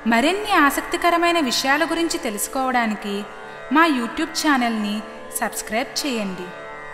మరిన్ని ఆసక్తికరమైన విషయాల గురించి తెలుసుకోవడానికి మా యూట్యూబ్ ఛానల్ని సబ్స్క్రైబ్ చేయండి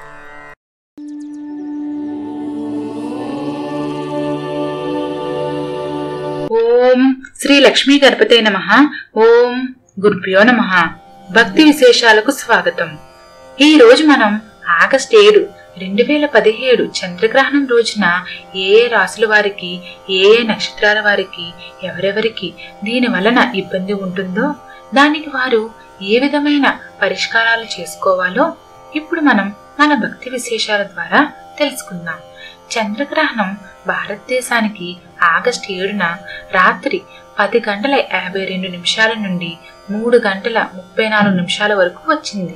ఓం శ్రీ లక్ష్మీ గణపతే నమ ఓం గురుభ్యో నమ భక్తి విశేషాలకు స్వాగతం ఈ రోజు మనం ఆగస్ట్ ఏడు రెండు వేల పదిహేడు చంద్రగ్రహణం రోజున ఏ ఏ రాసుల వారికి ఏ ఏ నక్షత్రాల వారికి ఎవరెవరికి దీని వలన ఇబ్బంది ఉంటుందో దానికి వారు ఏ విధమైన పరిష్కారాలు చేసుకోవాలో ఇప్పుడు మనం మన భక్తి విశేషాల ద్వారా తెలుసుకుందాం చంద్రగ్రహణం భారతదేశానికి ఆగస్టు ఏడున రాత్రి పది గంటల యాభై రెండు నిమిషాల నుండి మూడు గంటల ముప్పై నాలుగు నిమిషాల వరకు వచ్చింది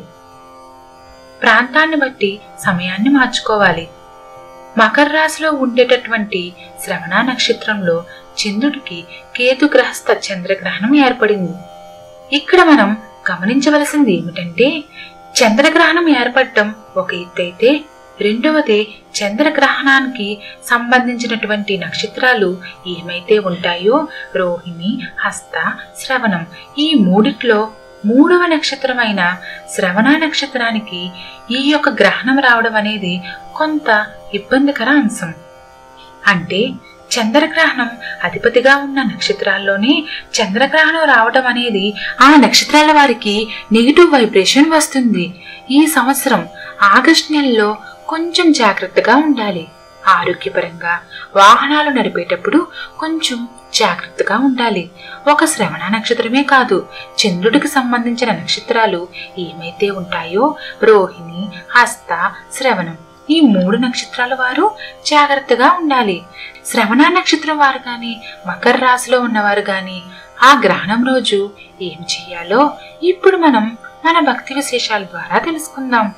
ప్రాంతాన్ని బట్టి సమయాన్ని మార్చుకోవాలి మకర రాశిలో ఉండేటటువంటి శ్రవణ నక్షత్రంలో చంద్రుడికి కేతుగ్రహస్థ చంద్రగ్రహణం ఏర్పడింది ఇక్కడ మనం గమనించవలసింది ఏమిటంటే చంద్రగ్రహణం ఏర్పడటం ఒక ఎత్తైతే రెండవది చంద్రగ్రహణానికి సంబంధించినటువంటి నక్షత్రాలు ఏమైతే ఉంటాయో రోహిణి హస్త శ్రవణం ఈ మూడిట్లో మూడవ నక్షత్రమైన శ్రవణ నక్షత్రానికి ఈ యొక్క గ్రహణం రావడం అనేది కొంత ఇబ్బందికర అంశం అంటే చంద్రగ్రహణం అధిపతిగా ఉన్న నక్షత్రాల్లోనే చంద్రగ్రహణం రావడం అనేది ఆ నక్షత్రాల వారికి నెగిటివ్ వైబ్రేషన్ వస్తుంది ఈ సంవత్సరం ఆగస్టు నెలలో కొంచెం జాగ్రత్తగా ఉండాలి ఆరోగ్యపరంగా వాహనాలు నడిపేటప్పుడు కొంచెం జాగ్రత్తగా ఉండాలి ఒక శ్రవణ నక్షత్రమే కాదు చంద్రుడికి సంబంధించిన నక్షత్రాలు ఏమైతే ఉంటాయో రోహిణి హస్త శ్రవణం ఈ మూడు నక్షత్రాల వారు జాగ్రత్తగా ఉండాలి శ్రవణ నక్షత్రం వారు గాని మకర రాశిలో ఉన్నవారు గాని ఆ గ్రహణం రోజు ఏం చెయ్యాలో ఇప్పుడు మనం మన భక్తి విశేషాల ద్వారా తెలుసుకుందాం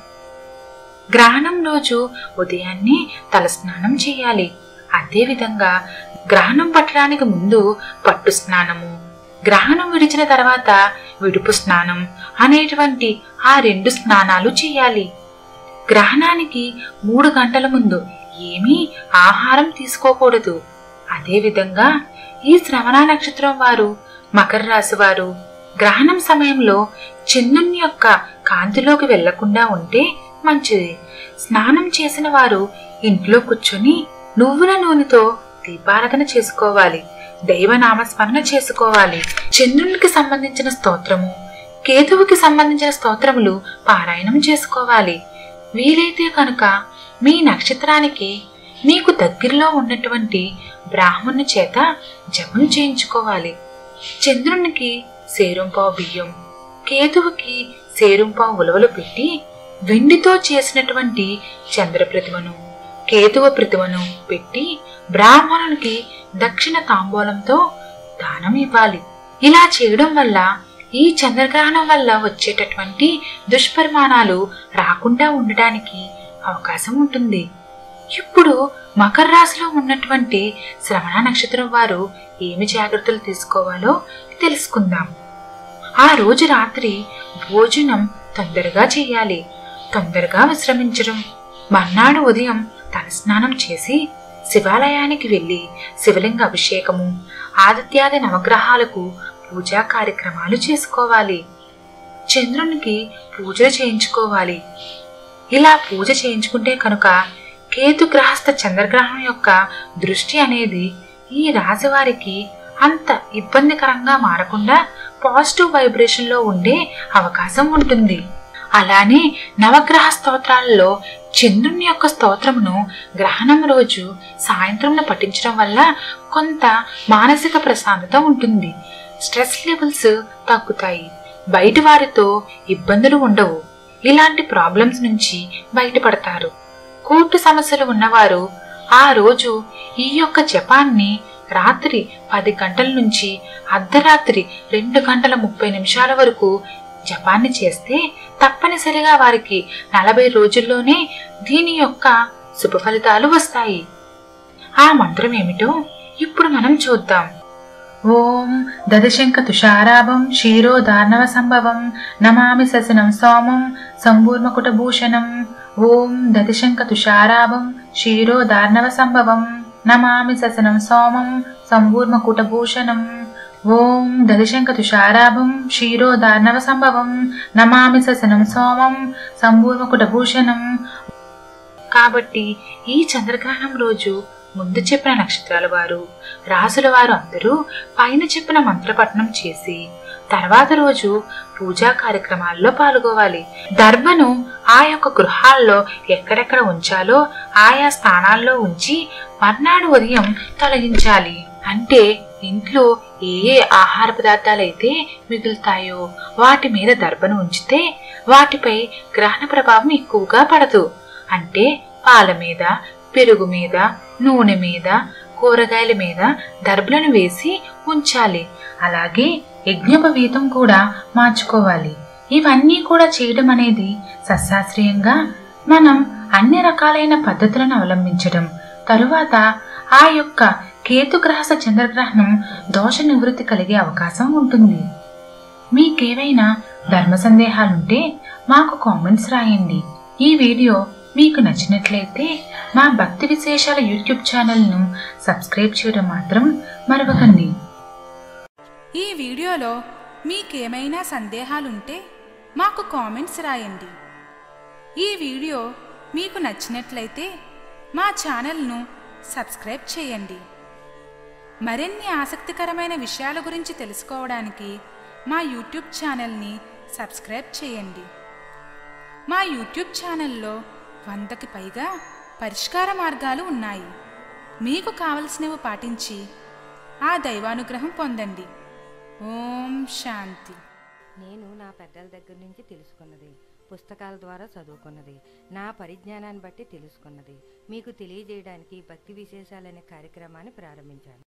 గ్రహణం రోజు ఉదయాన్నే తలస్నానం చేయాలి అదేవిధంగా గ్రహణం పట్టడానికి ముందు పట్టు స్నానము గ్రహణం విడిచిన తర్వాత విడుపు స్నానం అనేటువంటి ఆ రెండు స్నానాలు చేయాలి గ్రహణానికి మూడు గంటల ముందు ఏమీ ఆహారం తీసుకోకూడదు అదేవిధంగా ఈ శ్రవణ నక్షత్రం వారు మకర రాశి వారు గ్రహణం సమయంలో చంద్రుని యొక్క కాంతిలోకి వెళ్లకుండా ఉంటే మంచిది స్నానం చేసిన వారు ఇంట్లో కూర్చొని నువ్వుల నూనెతో దీపారాధన చేసుకోవాలి దైవ నామస్మరణ చేసుకోవాలి చంద్రునికి సంబంధించిన స్తోత్రము కేతువుకి సంబంధించిన స్తోత్రములు పారాయణం చేసుకోవాలి వీలైతే కనుక మీ నక్షత్రానికి మీకు దగ్గరలో ఉన్నటువంటి బ్రాహ్మణుని చేత జపం చేయించుకోవాలి చంద్రునికి సేరుంపావు బియ్యం కేతువుకి సేరుంపావు ఉలవలు పెట్టి వెండితో చేసినటువంటి చంద్ర ప్రతిమను కేతువ ప్రతిమను పెట్టి బ్రాహ్మణునికి దక్షిణ తాంబూలంతో దానం ఇవ్వాలి ఇలా చేయడం వల్ల ఈ చంద్రగ్రహణం వల్ల వచ్చేటటువంటి దుష్పరిమాణాలు రాకుండా ఉండటానికి అవకాశం ఉంటుంది ఇప్పుడు మకర రాశిలో ఉన్నటువంటి శ్రవణ నక్షత్రం వారు ఏమి జాగ్రత్తలు తీసుకోవాలో తెలుసుకుందాం ఆ రోజు రాత్రి భోజనం తొందరగా చేయాలి తొందరగా విశ్రమించడం మర్నాడు ఉదయం తలస్నానం చేసి శివాలయానికి వెళ్లి శివలింగ అభిషేకము ఆదిత్యాది నవగ్రహాలకు పూజా కార్యక్రమాలు చేసుకోవాలి చంద్రునికి పూజలు చేయించుకోవాలి ఇలా పూజ చేయించుకుంటే కనుక కేతు గ్రహస్థ చంద్రగ్రహణం యొక్క దృష్టి అనేది ఈ రాశివారికి అంత ఇబ్బందికరంగా మారకుండా పాజిటివ్ వైబ్రేషన్లో ఉండే అవకాశం ఉంటుంది అలానే నవగ్రహ స్తోత్రాలలో చంద్రుని యొక్క స్తోత్రమును గ్రహణం రోజు సాయంత్రం పఠించడం వల్ల కొంత మానసిక ప్రశాంతత ఉంటుంది స్ట్రెస్ లెవెల్స్ తగ్గుతాయి బయటి వారితో ఇబ్బందులు ఉండవు ఇలాంటి ప్రాబ్లమ్స్ నుంచి బయటపడతారు కోర్టు సమస్యలు ఉన్నవారు ఆ రోజు ఈ యొక్క జపాన్ని రాత్రి పది గంటల నుంచి అర్ధరాత్రి రెండు గంటల ముప్పై నిమిషాల వరకు జపాన్ని చేస్తే తప్పనిసరిగా వారికి నలభై రోజుల్లోనే దీని యొక్క శుభ ఫలితాలు వస్తాయి ఆ మంత్రం ఏమిటో ఇప్పుడు మనం చూద్దాం ఓం దదశంక తుషారాభం క్షీరో దార్ణవ సంభవం నమామి ససనం సోమం సంపూర్ణకుటభూషణం ఓం దదశంక తుషారాభం క్షీరో దార్ణవ సంభవం నమామి ససనం సోమం సంపూర్ణకుటభూషణం ఓం దశశంక తుషారాభం క్షీరో దానవ సంభవం నమామి ససనం సోమం సంభూమకుటభూషణం కాబట్టి ఈ చంద్రగ్రహణం రోజు ముందు చెప్పిన నక్షత్రాల వారు రాసుల వారు అందరూ పైన చెప్పిన మంత్రపఠనం చేసి తర్వాత రోజు పూజా కార్యక్రమాల్లో పాల్గొవాలి దర్భను ఆ యొక్క గృహాల్లో ఎక్కడెక్కడ ఉంచాలో ఆయా స్థానాల్లో ఉంచి మర్నాడు ఉదయం తొలగించాలి అంటే ఇంట్లో ఏ ఏ ఆహార పదార్థాలైతే మిగులుతాయో వాటి మీద దర్భను ఉంచితే వాటిపై గ్రహణ ప్రభావం ఎక్కువగా పడదు అంటే పాల మీద పెరుగు మీద నూనె మీద కూరగాయల మీద దర్భలను వేసి ఉంచాలి అలాగే యజ్ఞోపవీతం కూడా మార్చుకోవాలి ఇవన్నీ కూడా చేయడం అనేది సశాస్త్రీయంగా మనం అన్ని రకాలైన పద్ధతులను అవలంబించడం తరువాత ఆ యొక్క కేతుగ్రహస చంద్రగ్రహణం దోష నివృత్తి కలిగే అవకాశం ఉంటుంది మీకేవైనా ధర్మ సందేహాలుంటే మాకు కామెంట్స్ రాయండి ఈ వీడియో మీకు నచ్చినట్లయితే మా భక్తి విశేషాల యూట్యూబ్ ఛానల్ను సబ్స్క్రైబ్ చేయడం మాత్రం మరవకండి ఈ వీడియోలో మీకేమైనా సందేహాలుంటే మాకు కామెంట్స్ రాయండి ఈ వీడియో మీకు నచ్చినట్లయితే మా ఛానల్ను సబ్స్క్రైబ్ చేయండి మరిన్ని ఆసక్తికరమైన విషయాల గురించి తెలుసుకోవడానికి మా యూట్యూబ్ ఛానల్ని సబ్స్క్రైబ్ చేయండి మా యూట్యూబ్ ఛానల్లో వందకి పైగా పరిష్కార మార్గాలు ఉన్నాయి మీకు కావలసినవి పాటించి ఆ దైవానుగ్రహం పొందండి ఓం శాంతి నేను నా పెద్దల దగ్గర నుంచి తెలుసుకున్నది పుస్తకాల ద్వారా చదువుకున్నది నా పరిజ్ఞానాన్ని బట్టి తెలుసుకున్నది మీకు తెలియజేయడానికి భక్తి విశేషాలనే కార్యక్రమాన్ని ప్రారంభించాను